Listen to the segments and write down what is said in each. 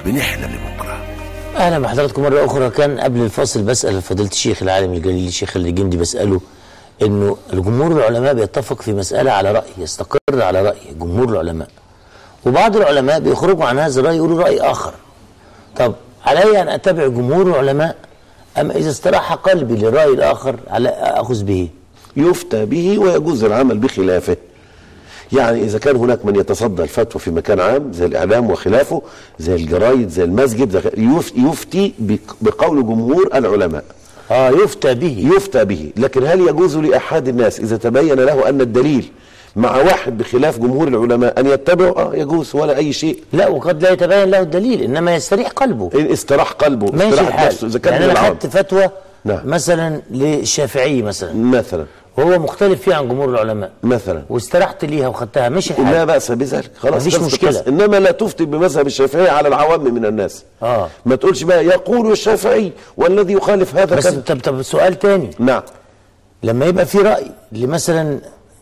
بنحلم لبكره اهلا بحضراتكم مره اخرى كان قبل الفاصل بسال فضيله الشيخ العالم الجليل الشيخ الجندي بساله انه الجمهور العلماء بيتفق في مساله على راي يستقر على راي جمهور العلماء وبعض العلماء بيخرجوا عن هذا الراي يقولوا راي اخر طب علي ان اتبع جمهور العلماء ام اذا استراح قلبي للراي الاخر على اخذ به يفتى به ويجوز العمل بخلافه يعني إذا كان هناك من يتصدى الفتوى في مكان عام زي الإعلام وخلافه زي الجرايد زي المسجد زي يف- يفتي بق- بقول جمهور العلماء اه يفتى به يفتى به لكن هل يجوز لأحد الناس إذا تبين له أن الدليل مع واحد بخلاف جمهور العلماء أن يتبعه آه يجوز ولا أي شيء لا وقد لا يتبين له الدليل انما يستريح قلبه إن استراح قلبه ماشي استراح الحال نفسه إذا كان يعني من انا العرب خدت فتوى نعم. مثلا للشافعي مثلا مثلا وهو مختلف فيها عن جمهور العلماء مثلا واسترحت ليها وخدتها مش لا الحال بأس بذلك خلاص مفيش خلصت مشكلة. القصة. إنما لا تفتي بمذهب الشافعي على العوام من الناس اه ما تقولش بقى يقول الشافعي والذي يخالف هذا بس كذا طب طب سؤال تاني نعم لما يبقى في راي لمثلا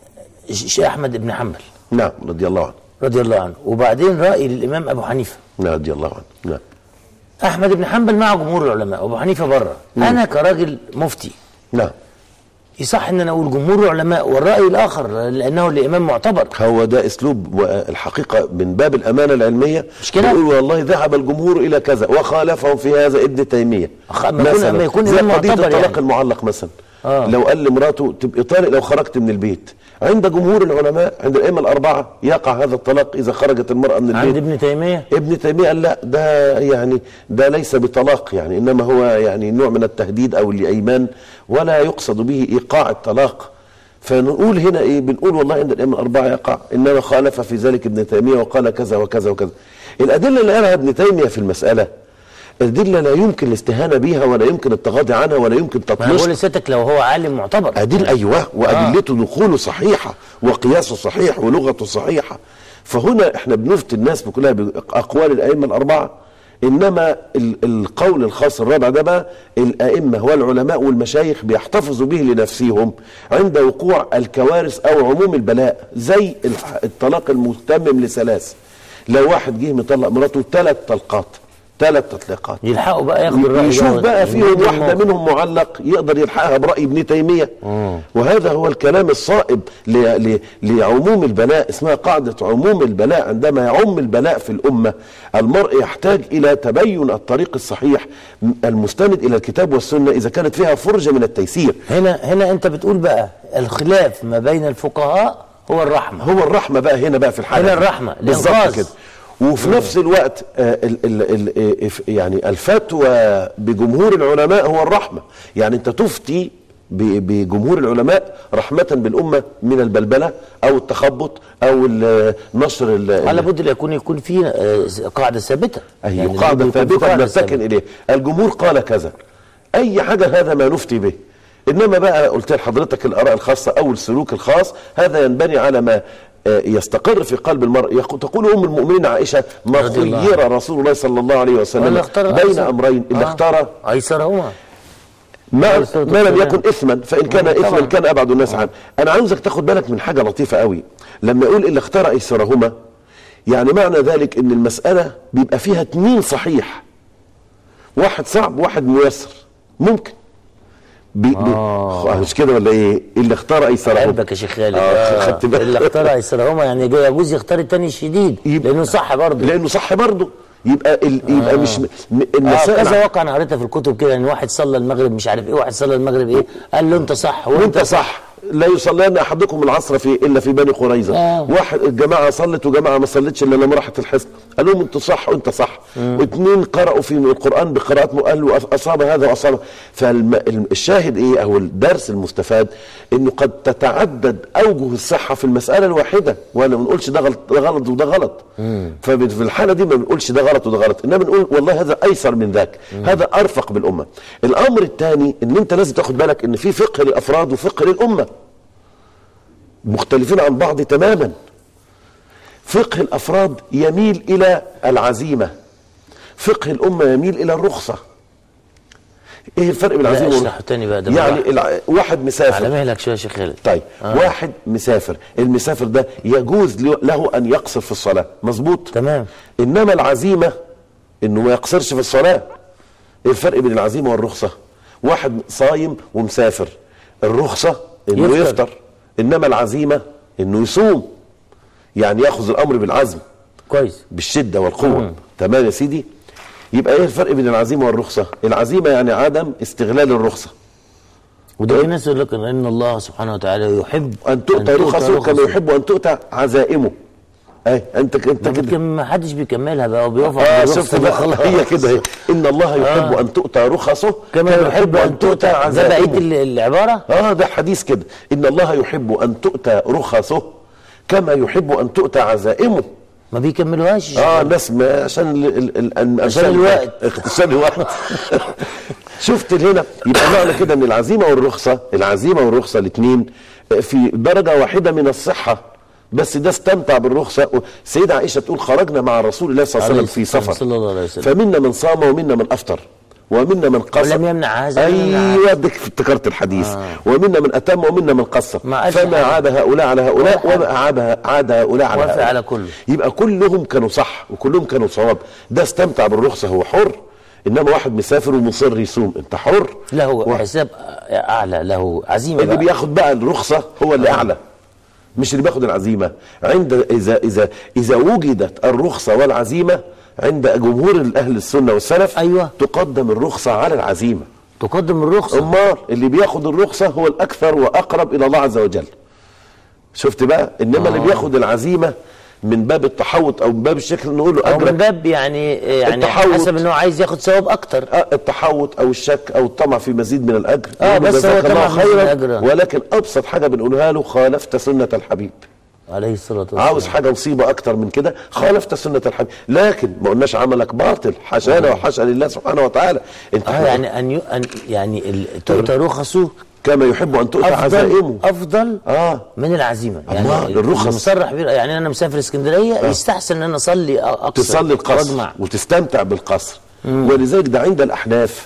ش- شيخ احمد بن حنبل نعم رضي الله عنه رضي الله عنه وبعدين راي للامام ابو حنيفه نعم رضي الله عنه نعم احمد بن حنبل مع جمهور العلماء وابو حنيفه بره انا كراجل مفتي نعم يصح ان انا اقول جمهور العلماء والراي الاخر لانه الامام معتبر هو ده اسلوب و- الحقيقه من باب الامانه العلميه مش كده؟ يقول والله ذهب الجمهور الى كذا وخالفهم في هذا ابن تيميه أخ- ما يكون- ما يكون زي إمام قضيه معتبر الطلاق يعني. المعلق مثلا آه. لو قال لمراته تبقي طالق لو خرجت من البيت عند جمهور العلماء عند الائمه الاربعه يقع هذا الطلاق اذا خرجت المراه من عند البيت ابن تيميه ابن تيميه قال لا ده يعني ده ليس بطلاق يعني انما هو يعني نوع من التهديد او الايمان ولا يقصد به ايقاع الطلاق فنقول هنا ايه بنقول والله عند الائمه الاربعه يقع انما خالف في ذلك ابن تيميه وقال كذا وكذا وكذا الادله اللي قالها ابن تيميه في المساله ادله لا يمكن الاستهانه بها ولا يمكن التغاضي عنها ولا يمكن ما انا تطنيشها بقول لسيادتك لو هو عالم معتبر أدل أيوة وأدلته دخوله صحيحة وقياسه صحيح ولغته صحيحة فهنا احنا بنفتي الناس بكلها بأقوال الأئمة الأربعة إنما ال- القول الخاص الرابع ده بقى الأئمة والعلماء والمشايخ بيحتفظوا به لنفسهم عند وقوع الكوارث أو عموم البلاء زي الح- الطلاق المتمم لثلاث لو واحد جه مطلق مراته ثلاث طلقات ثلاث تطليقات يلحقوا بقى ياخدوا الراي يشوف دوت. بقى فيهم يمد واحده الموقف. منهم معلق يقدر يلحقها براي ابن تيميه وهذا هو الكلام الصائب ل... ل... لعموم البلاء اسمها قاعده عموم البلاء عندما يعم البلاء في الامه المرء يحتاج الى تبين الطريق الصحيح المستند الى الكتاب والسنه اذا كانت فيها فرجه من التيسير هنا هنا انت بتقول بقى الخلاف ما بين الفقهاء هو الرحمه هو الرحمه بقى هنا بقى في الحاله هنا دي. الرحمة، بالظبط الإنقاذ. كده وفي نفس الوقت آه، ال ال ال آه، إف- يعني الفتوى بجمهور العلماء هو الرحمه يعني انت تفتي ب- بجمهور العلماء رحمه بالامه من البلبله او التخبط او ال- نشر ال- ال- على بد ان يكون يكون في آه، قاعده ثابته أي يعني قاعدة لابد يكون في ثابتة قاعدة نرتكن ثابتة. إليه الجمهور قال كذا أي حاجة هذا ما نفتي به إنما بقى قلت لحضرتك الآراء الخاصة أو السلوك الخاص هذا ينبني على ما آه، يستقر في قلب المرء يقول تقول أم المؤمنين عائشة ما رضي الله خير رسول الله صلى الله عليه وسلم ولا اختار بين أيسر. أمرين اللي آه. اختار ايسرهما ما, أيسر ما لم الكلام. يكن إثما فإن كان طبعاً. إثما كان أبعد الناس عنه أنا عاوزك تاخد بالك من حاجة لطيفة قوي لما يقول اللي اختار أيسرهما يعني معنى ذلك ان المسألة بيبقى فيها اتنين صحيح واحد صعب واحد ميسر ممكن بي بي آه. مش كده ولا ايه اللي اختار ايسرهما قلبك يا شيخ خالد آه، آه. خدت بالك. اللي اختار ايسرهما يعني يجوز يختار الثاني الشديد يبقى- لانه صح برضه لانه صح برضه يبقى ال... يبقى مش م... م- آه المسائل كذا واقع انا قريتها في الكتب كده ان واحد صلى المغرب مش عارف ايه واحد صلى المغرب ايه قال له انت صح وانت صح لا يصلين احدكم العصر في الا في بني قريظه آه. واحد الجماعه صلت وجماعه ما صلتش الا لما راحت الحصن قال لهم انت صح وانت صح واثنين قرأوا في القران بقراءات قالوا أص- اصاب هذا واصاب فالشاهد ايه او الدرس المستفاد انه قد تتعدد اوجه الصحه في المساله الواحده وانا ما بنقولش ده غلط ده غلط وده غلط ففي الحاله دي ما بنقولش ده غلط وده غلط انما بنقول والله هذا ايسر من ذاك هذا ارفق بالامه الامر الثاني ان انت لازم تاخد بالك ان في فقه للافراد وفقه للامه مختلفين عن بعض تماما فقه الافراد يميل الى العزيمه فقه الامه يميل الى الرخصه ايه الفرق بين العزيمه لا والرخصة؟ اشرحه تاني بقى ده يعني بالراحة. الع... واحد مسافر على مهلك شويه يا شيخ خالد طيب آه. واحد مسافر المسافر ده يجوز له- له ان يقصر في الصلاه مظبوط تمام. انما العزيمه انه ما يقصرش في الصلاه ايه الفرق بين العزيمه والرخصه واحد صايم ومسافر الرخصه انه يفطر. يفطر, يفطر. انما العزيمه انه يصوم يعني ياخذ الامر بالعزم كويس بالشده والقوه تمام يا سيدي يبقى ايه الفرق بين العزيمه والرخصه العزيمه يعني عدم استغلال الرخصه وده في ناس يقول لك ان الله سبحانه وتعالى يحب ان تؤتى رخصه كما يحب ان تؤتى عزائمه اي انت انت ما كده بيكم- ما حدش بيكملها بقى وبيقف اه على شفت الرخصة بقى وخلاص. هي كده هي ان الله يحب ان تؤتى رخصه كما يحب ان تؤتى ده بقيه عزائمه ال- العباره اه ده حديث كده ان الله يحب ان تؤتى رخصه كما يحب ان تؤتى عزائمه ما بيكملوهاش اه الناس ما عشان ال ال ال ال- عشان الوقت. عشان الوقت شفت هنا يبقى معنى كده ان العزيمه والرخصه العزيمه والرخصه الاثنين في درجه واحده من الصحه بس ده استمتع بالرخصه سيدة عائشه تقول خرجنا مع رسول الله صلى الله عليه عليه وسلم في الصلاة سفر صلى الله عليه وسلم. فمنا من صام ومنا من افطر ومنا من قصر ولم يمنع هذا ولم يمنع ايوه ديك افتكرت الحديث ومنا من اتم ومنا من قصر ما قالش فما حاجة. عاد هؤلاء على ولا هؤلاء حاجة. وما عاد عاد هؤلاء على وافق هؤلاء على كله. يبقى كلهم كانوا صح وكلهم كانوا صواب ده استمتع بالرخصه هو حر انما واحد مسافر ومصر يصوم انت حر له و- حساب اعلى له عزيمه اللي بقى. بياخد بقى الرخصه هو اللي اعلى مش اللي بياخد العزيمه عند اذا اذا اذا وجدت الرخصه والعزيمه عند جمهور الاهل السنه والسلف أيوة. تقدم الرخصه على العزيمه تقدم الرخصه امال اللي بياخد الرخصه هو الاكثر واقرب الى الله عز وجل شفت بقى انما اللي آه. بياخد العزيمه من باب التحوط او من باب الشكل نقول له او من اجرك باب يعني يعني التحوط. حسب انه عايز ياخد ثواب اكتر آه، التحوط او الشك او الطمع في مزيد من الاجر آه، نقول له بس هو جزاك الله طمع في مزيد من خيرا الأجر. ولكن ابسط حاجه بنقولها له خالفت سنه الحبيب عليه الصلاه والسلام عاوز حاجه مصيبه اكتر من كده خالفت سنه الحبيب لكن ما قلناش عملك باطل حاشانا وحاشا لله سبحانه وتعالى انت اه يعني ان ي... ان يعني ال- تؤتى رخصه كما يحب ان تؤتى افضل عزائمه افضل اه من العزيمه يعني الله، الرخص. المصرح بيه يعني انا مسافر اسكندريه يستحسن ان انا اصلي أ- اقصر تصلي القصر واجمع وتستمتع بالقصر ولذلك ده عند الاحناف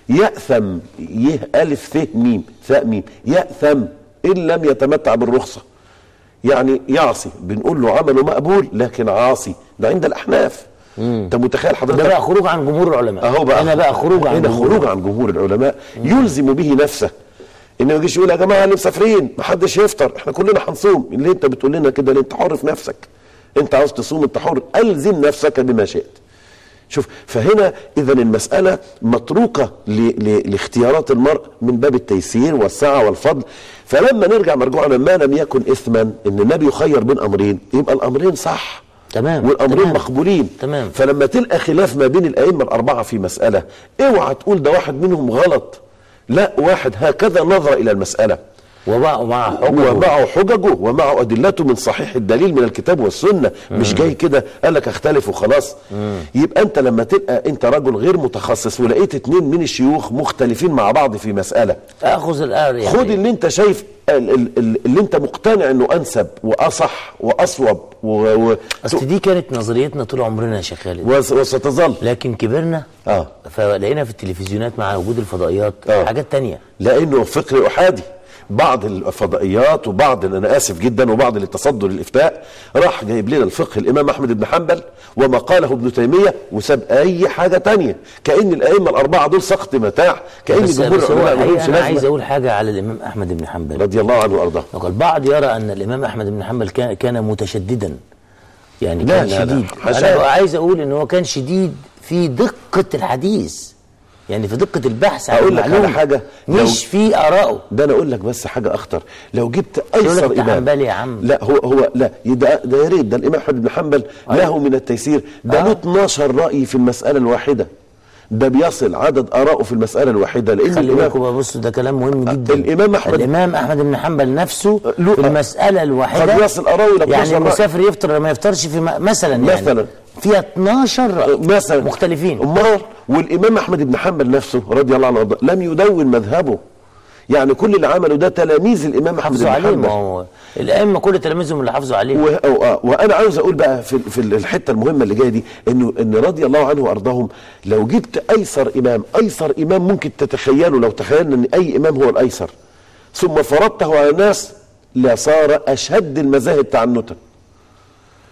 ياثم يه الف ث ميم ثاء ميم ياثم ان لم يتمتع بالرخصه يعني يعصي بنقول له عمله مقبول لكن عاصي ده عند الاحناف انت متخيل ده حضرتك بقى خروج عن جمهور العلماء اهو بقى هنا بقى خروج عن هنا جمهور خروج عن جمهور العلماء يلزم به نفسه انه ما يجيش يقول يا جماعه اللي مسافرين ما حدش يفطر احنا كلنا هنصوم اللي انت بتقول لنا كده ليه؟ انت حر في نفسك انت عاوز تصوم انت حر الزم نفسك بما شئت شوف فهنا اذا المساله متروكه ل- ل- لاختيارات المرء من باب التيسير والسعه والفضل فلما نرجع مرجوعنا ما لم يكن اثما ان النبي يخير بين امرين يبقى الامرين صح تمام، والامرين تمام. مقبولين تمام. فلما تلقى خلاف ما بين الائمه الاربعه في مساله اوعى تقول ده واحد منهم غلط لا واحد هكذا نظر الى المساله ومع ومع حججه ومعه حججه ومعه ادلته من صحيح الدليل من الكتاب والسنه مش جاي كده قال لك اختلف وخلاص يبقى انت لما تبقى انت رجل غير متخصص ولقيت اتنين من الشيوخ مختلفين مع بعض في مساله اخذ الآر يعني خد اللي انت شايف ال- ال- ال- اللي انت مقتنع انه انسب واصح واصوب و- و- اصل دي كانت نظريتنا طول عمرنا يا شيخ خالد وس- وستظل لكن كبرنا اه فلقينا في التلفزيونات مع وجود الفضائيات آه. حاجات تانية لانه فقه احادي بعض الفضائيات وبعض انا اسف جدا وبعض اللي تصدوا للافتاء راح جايب لنا الفقه الامام احمد بن حنبل وما قاله ابن تيميه وساب اي حاجه تانية كان الائمه الاربعه دول سقط متاع كان بس, جمهور بس هو العلماء ما الحقيقة لهمش انا عايز لازمه اقول حاجه على الامام احمد بن حنبل رضي الله عنه وارضاه وقال البعض يرى ان الامام احمد بن حنبل كان كان متشددا يعني لا، كان لا، لا. شديد حاشاه. انا بقى عايز اقول ان هو كان شديد في دقه الحديث يعني في دقه البحث عن أقول لك على المعلومة. حاجة، مش لو- في ارائه ده انا اقول لك بس حاجه اخطر لو جبت يقول لك ايسر أنت امام حنبلي يا عم. لا هو هو لا ده, ده يا ريت ده الامام احمد بن حنبل له من التيسير ده له آه. 12 راي في المساله الواحده ده بيصل عدد ارائه في المساله الواحده لان خلي الامام بالكم بقى بصوا ده كلام مهم جدا الإمام أحمد- الامام احمد بن حنبل نفسه له- في المساله الواحده قد يصل آراءه إلى 12 يعني رأي. المسافر يفطر ولا ما يفطرش في م- مثلا يعني مثلا. فيها 12 رأي مثلا مختلفين امال والامام احمد بن حنبل نفسه رضي الله عنه وارضاه لم يدون مذهبه يعني كل اللي عمله ده تلاميذ الامام احمد حافظوا بن عليه ما حنبل هو الائمه كل تلاميذهم اللي حافظوا عليه و... أو... آه. وانا عاوز اقول بقى في في الحته المهمه اللي جايه دي انه ان رضي الله عنه وارضاهم لو جبت ايسر امام ايسر امام ممكن تتخيله لو تخيلنا ان اي امام هو الايسر ثم فرضته على الناس لصار اشد المذاهب تعنتا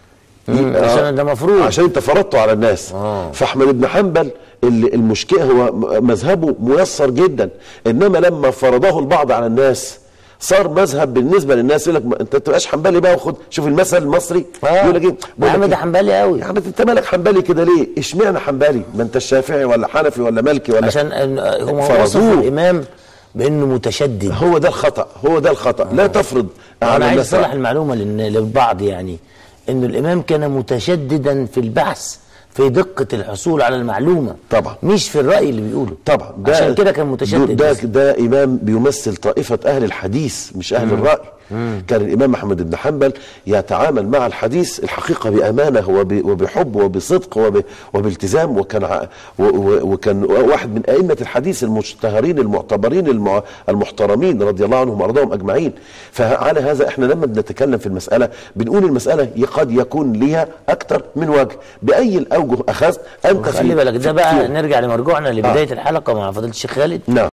ي- عشان آه، ده مفروض. عشان انت فرضته على الناس آه. فاحمد بن حنبل اللي المشكله هو م- مذهبه ميسر جدا انما لما فرضه البعض على الناس صار مذهب بالنسبه للناس يقول لك ما- انت ما تبقاش حنبلي بقى وخد شوف المثل المصري يقول لك ايه بقول لك احمد إيه؟ حنبلي قوي يا عم انت مالك حنبلي كده ليه؟ اشمعنى حنبلي؟ ما انت الشافعي ولا حنفي ولا مالكي ولا عشان إن- هم فرضوه. وصفوا الامام بانه متشدد هو ده الخطا هو ده الخطا لا تفرض انا على عايز الناس اصلح المعلومه لان للبعض يعني انه الامام كان متشددا في البحث في دقه الحصول على المعلومه طبعا. مش في الراي اللي بيقوله طبعا عشان كده كان متشدد ده, بس. ده امام بيمثل طائفه اهل الحديث مش اهل الراي كان الامام احمد بن حنبل يتعامل مع الحديث الحقيقه بامانه وب- وبحب وبصدق وب- وبالتزام وكان ع- و- و- وكان واحد من ائمه الحديث المشتهرين المعتبرين المع- المحترمين رضي الله عنهم وارضاهم اجمعين فعلى هذا احنا لما بنتكلم في المساله بنقول المساله قد يكون ليها اكثر من وجه باي الاوجه اخذت انت خلي في- بالك ده في- بقى في- نرجع لمرجوعنا لبدايه الحلقه مع فضيله الشيخ خالد نعم